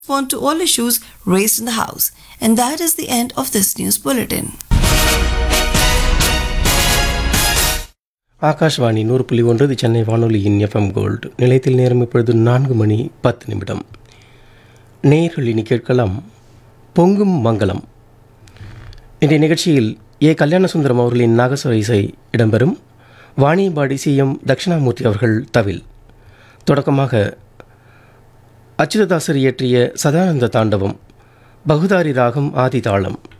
respond to all issues raised in the House. And that is the end of this news bulletin. Akashvani நூறு புள்ளி ஒன்று இது சென்னை வானொலியின் FM gold நிலையத்தில் நேரம் இப்பொழுது நான்கு மணி பத்து நிமிடம் நேயர்கள் இனி கேட்கலாம் பொங்கும் மங்களம் இன்றைய நிகழ்ச்சியில் ஏ கல்யாணசுந்தரம் அவர்களின் நாகஸ்வர இசை இடம்பெறும் வாணியம்பாடி சிஎம் தட்சிணாமூர்த்தி அவர்கள் தவில் தொடக்கமாக அச்சுததாசர் இயற்றிய சதானந்த தாண்டவம் பகுதாரி ராகம் ஆதி தாளம்